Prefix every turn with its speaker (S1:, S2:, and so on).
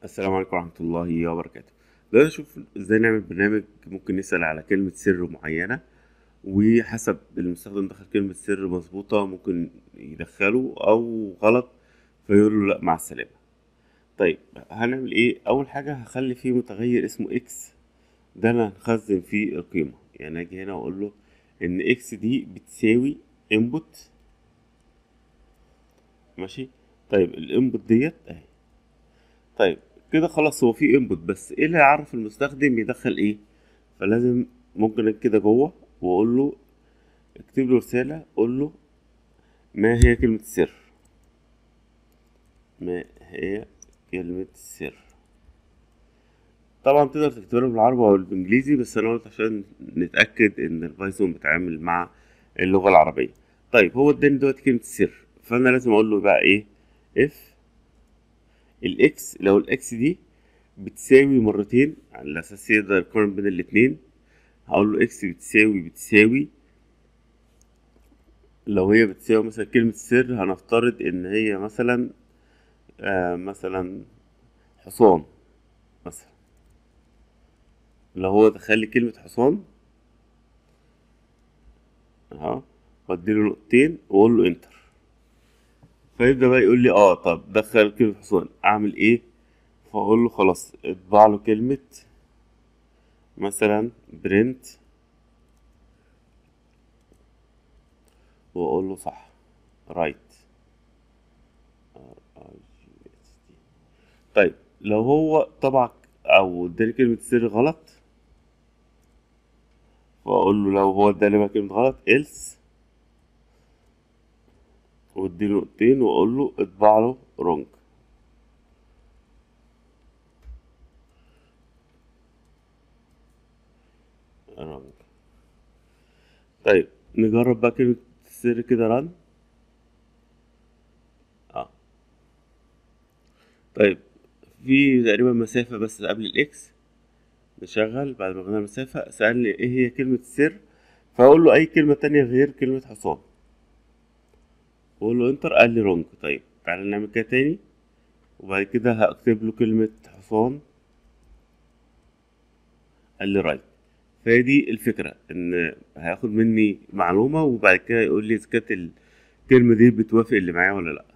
S1: السلام عليكم ورحمة الله وبركاته دلوقتي نشوف ازاي نعمل برنامج ممكن نسأل على كلمة سر معينة وحسب المستخدم دخل كلمة سر مظبوطة ممكن يدخله أو غلط فيقول له لأ مع السلامة طيب هنعمل ايه أول حاجة هخلي فيه متغير اسمه اكس ده أنا هنخزن فيه القيمة يعني أجي هنا وأقول له إن اكس دي بتساوي input ماشي طيب الانبوت ديت اهي طيب كده خلاص هو في انبوت بس ايه اللي هيعرف المستخدم يدخل ايه فلازم ممكن كده جوه واقول له اكتب له رسالة قول له ما هي كلمة السر ما هي كلمة السر طبعا تقدر تكتبها بالعربي او بالانجليزي بس انا قلت عشان نتأكد ان البايثون بيتعامل مع اللغة العربية طيب هو اداني دلوقتي كلمة السر فانا لازم اقول له بقى ايه اف الاكس لو الاكس دي بتساوي مرتين على اساس يقدر يقارن بين الاتنين هقول له اكس بتساوي بتساوي لو هي بتساوي مثلا كلمة سر هنفترض ان هي مثلا آه مثلا حصان مثلا لو هو دخل لي كلمة حصان اهو واديله نقطتين واقول له انتر فيبدأ بقى يقول لي اه طب دخل كلمة حصان اعمل ايه فاقول له خلاص اطبع له كلمة مثلا برنت واقول له صح رايت طيب لو هو طبع او اداني كلمة سر غلط واقول له لو هو اداني بقى كلمة غلط else واديله نقطتين واقول له اطبع له رونج رونج طيب نجرب بقى كلمة السر كده رن اه طيب في تقريبا مسافة بس قبل الاكس نشغل بعد ما غنى المسافة سألني ايه هي كلمة السر فاقول له اي كلمة تانية غير كلمة حصان واقول له انتر قال لي رونج طيب تعالى نعمل كده تاني وبعد كده هكتب له كلمة حصان قال لي رايت فهي دي الفكرة ان هياخد مني معلومة وبعد كده يقول لي اذا كانت الكلمة دي بتوافق اللي معايا ولا لأ